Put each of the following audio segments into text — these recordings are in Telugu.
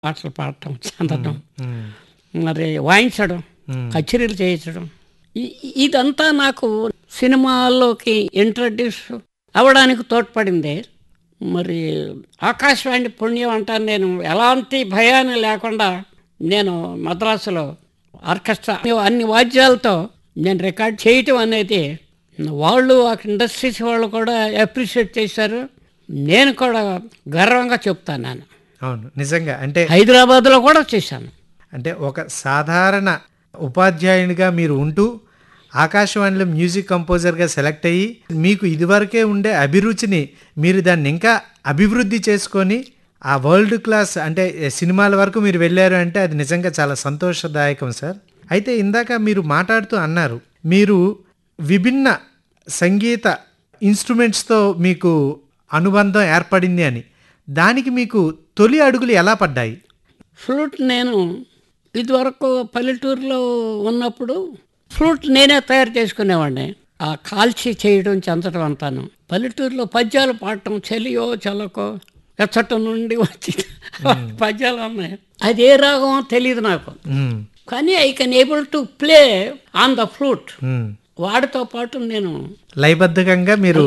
పాటలు పాడటం చదవటం ఉమ్, మరి వాయించడం ఉమ్, కచేరీలు చేయించడం ఇ- ఇదంతా నాకు సినిమాల్లోకి ఇంట్రడ్యూస్ అవ్వడానికి తోడ్పడింది మరి ఆకాశవాణి పుణ్యం అంటాను నేను ఎలాంటి భయాన్ని లేకుండా నేను మద్రాసులో ఆర్కెస్ట్రా అన్ని వాద్యాలతో నేను రికార్డ్ చేయటం అనేది వాళ్ళు ఆ ఇండస్ట్రీస్ వాళ్ళు కూడా అప్రిషియేట్ చేశారు నేను కూడా గర్వంగా చెప్తాను నేను అవును నిజంగా అంటే హైదరాబాద్లో కూడా చేశాను అంటే ఒక సాధారణ ఉపాధ్యాయునిగా మీరు ఉంటూ ఆకాశవాణిలో మ్యూజిక్ కంపోజర్గా సెలెక్ట్ అయ్యి మీకు ఇదివరకే ఉండే అభిరుచిని మీరు దాన్ని ఇంకా అభివృద్ధి చేసుకొని ఆ వరల్డ్ క్లాస్ అంటే సినిమాల వరకు మీరు వెళ్ళారు అంటే అది నిజంగా చాలా సంతోషదాయకం సార్ అయితే ఇందాక మీరు మాట్లాడుతూ అన్నారు మీరు విభిన్న సంగీత ఇన్స్ట్రుమెంట్స్తో మీకు అనుబంధం ఏర్పడింది అని దానికి మీకు తొలి అడుగులు ఎలా పడ్డాయి ఫ్లూట్ నేను ఇదివరకు పల్లెటూరులో ఉన్నప్పుడు ఫ్లూట్ నేనే తయారు చేసుకునేవాడిని ఆ కాల్చి చేయడం చెందడం అంతాను పల్లెటూరులో పద్యాలు పాడటం చెలియో చలకో ఎచ్చట నుండి వచ్చి పద్యాలు ఉన్నాయి అది ఏ రాగమో తెలియదు నాకు మ్మ్. కానీ I can able to play on the flute hmm. వాడితో పాటు నేను లయబద్ధకంగా మీరు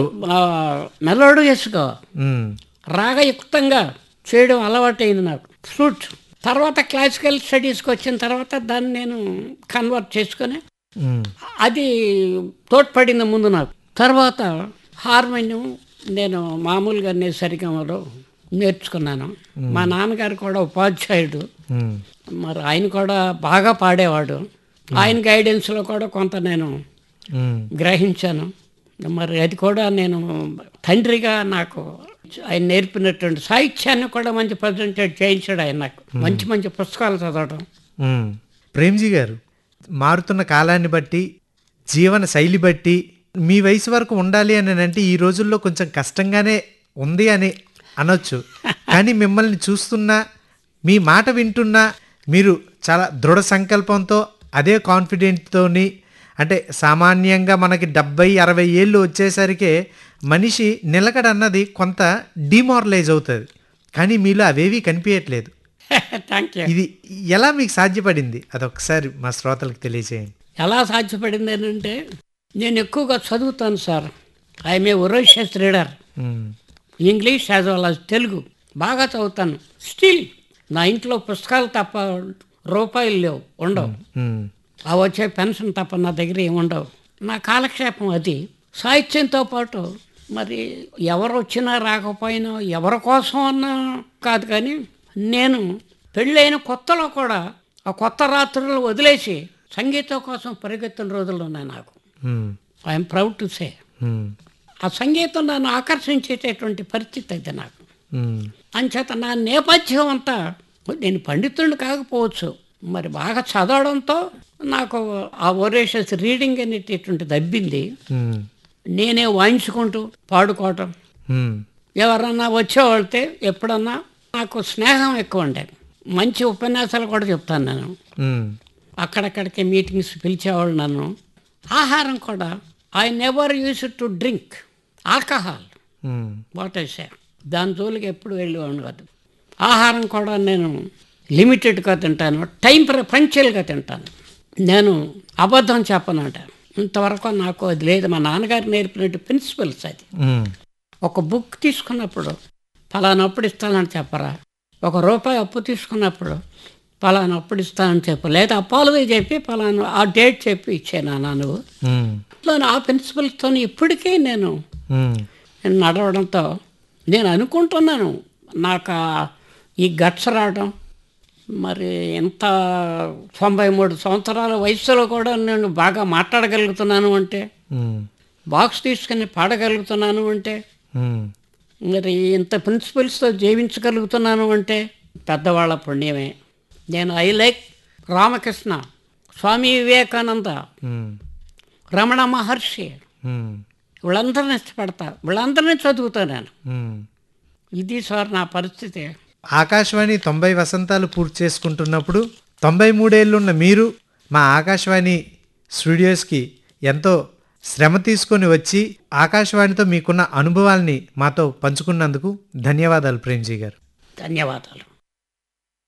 మెలోడియస్గా మ్మ్. రాగయుక్తంగా చేయడం అలవాటైంది నాకు ఫ్లూట్ తర్వాత క్లాసికల్ స్టడీస్కి వచ్చిన తర్వాత దాన్ని నేను కన్వర్ట్ చేసుకొని మ్మ్. అది తోడ్పడింది ముందు నాకు తర్వాత హార్మోనియం నేను మామూలుగా నేను సరిగమలో నేర్చుకున్నాను మా నాన్నగారు కూడా ఉపాధ్యాయుడు మ్మ్. మరి ఆయన కూడా బాగా పాడేవాడు ఆయన గైడెన్స్లో కూడా కొంత నేను మ్మ్. గ్రహించాను మరి అది కూడా నేను తండ్రిగా నాకు ఆయన నేర్పినటువంటి సాహిత్యాన్ని కూడా మంచి ప్రజెంటేట్ చేయించాడు ఆయన నాకు మంచి మంచి పుస్తకాలు చదవడం మ్మ్. ప్రేమ్జీ గారు మారుతున్న కాలాన్ని బట్టి జీవన శైలి బట్టి మీ వయసు వరకు ఉండాలి అని అంటే ఈ రోజుల్లో కొంచెం కష్టంగానే ఉంది అని అనొచ్చు కానీ మిమ్మల్ని చూస్తున్నా మీ మాట వింటున్నా మీరు చాలా దృఢ సంకల్పంతో అదే కాన్ఫిడెంట్తోని అంటే సామాన్యంగా మనకి డెబ్బై అరవై ఏళ్ళు వచ్చేసరికి మనిషి నిలకడ అన్నది కొంత డిమారలైజ్ అవుతుంది కానీ మీలో అవేవీ కనిపించట్లేదు థ్యాంక్ యూ ఇది ఎలా మీకు సాధ్యపడింది అదొకసారి మా శ్రోతలకు తెలియజేయండి ఎలా సాధ్యపడింది అంటే నేను ఎక్కువగా చదువుతాను sir I'm a voracious reader hmm. English as well as Telugu బాగా చదువుతాను స్టిల్ నా ఇంట్లో పుస్తకాలు తప్ప రూపాయలు లేవు ఉండవు మ్మ్. ఆ వచ్చే పెన్షన్ తప్ప నా దగ్గర ఏమి ఉండవు నా కాలక్షేపం అది సాహిత్యంతో పాటు మరి ఎవరు వచ్చినా రాకపోయినా ఎవరి కోసం అన్నా కాదు కానీ నేను పెళ్ళైన కొత్తలో కూడా ఆ కొత్త రాత్రులు వదిలేసి సంగీతం కోసం పరిగెత్తిన రోజులు ఉన్నాయి నాకు hmm. I'm proud to say hmm. ఆ సంగీతం నన్ను ఆకర్షించేటటువంటి పరిస్థితి అయితే నాకు మ్మ్. అంచేత నా నేపథ్యం అంతా నేను పండితుడిని కాకపోవచ్చు మరి బాగా చదవడంతో నాకు ఆ ఒరేషస్ రీడింగ్ అనేటటువంటిది అబ్బింది మ్మ్. నేనే వాయించుకుంటూ పాడుకోవటం మ్మ్. ఎవరన్నా వచ్చేవాళ్ళతే ఎప్పుడన్నా నాకు స్నేహం ఎక్కువ ఉండేది మంచి ఉపన్యాసాలు కూడా చెప్తాను నేను మ్మ్. అక్కడక్కడికి మీటింగ్స్ పిలిచేవాళ్ళు నన్ను ఆహారం కూడా I never use to drink alcohol hmm. What I say దాని జోలికి ఎప్పుడు వెళ్ళేవాడిని కాదు ఆహారం కూడా నేను లిమిటెడ్గా తింటాను టైం పంచువల్గా తింటాను నేను అబద్ధం చెప్పనంట ఇంతవరకు నాకు అది లేదు మా నాన్నగారు నేర్పినట్టు ప్రిన్సిపల్స్ అది మ్మ్. ఒక బుక్ తీసుకున్నప్పుడు ఫలానప్పుడు ఇస్తానని చెప్పరా ఒక రూపాయి అప్పు తీసుకున్నప్పుడు ఫలానా అప్పుడు ఇస్తానని చెప్పు లేదా అప్పాలది చెప్పి ఫలానా ఆ డేట్ చెప్పి ఇచ్చాను నువ్వు మ్మ్. అట్లా ఆ ప్రిన్సిపల్స్తో ఇప్పటికీ నేను మ్మ్. నేను నడవడంతో నేను అనుకుంటున్నాను నాకు ఆ- ఈ గట్స్ రావడం మరి ఎంత తొంభై మూడు సంవత్సరాల వయసులో కూడా నేను బాగా మాట్లాడగలుగుతున్నాను అంటే మ్మ్. బాక్స్ తీసుకుని పాడగలుగుతున్నాను అంటే మ్మ్. మరి ఇంత ప్రిన్సిపల్స్తో జీవించగలుగుతున్నాను అంటే పెద్దవాళ్ళ పుణ్యమే నేను I like Ramakrishna Swami Vivekananda hmm. Ramana Maharshi hmm. వీళ్ళందరినీ ఇష్టపడతా వీళ్ళందరినీ చదువుతా నేను మ్మ్. ఇది సార్ నా పరిస్థితి ఆకాశవాణి తొంభై వసంతాలు పూర్తి చేసుకుంటున్నప్పుడు తొంభై మూడేళ్ళున్న మీరు మా ఆకాశవాణి స్టూడియోస్కి ఎంతో శ్రమ తీసుకొని వచ్చి ఆకాశవాణితో మీకున్న అనుభవాల్ని మాతో పంచుకున్నందుకు ధన్యవాదాలు ప్రేమ్జీ గారు ధన్యవాదాలు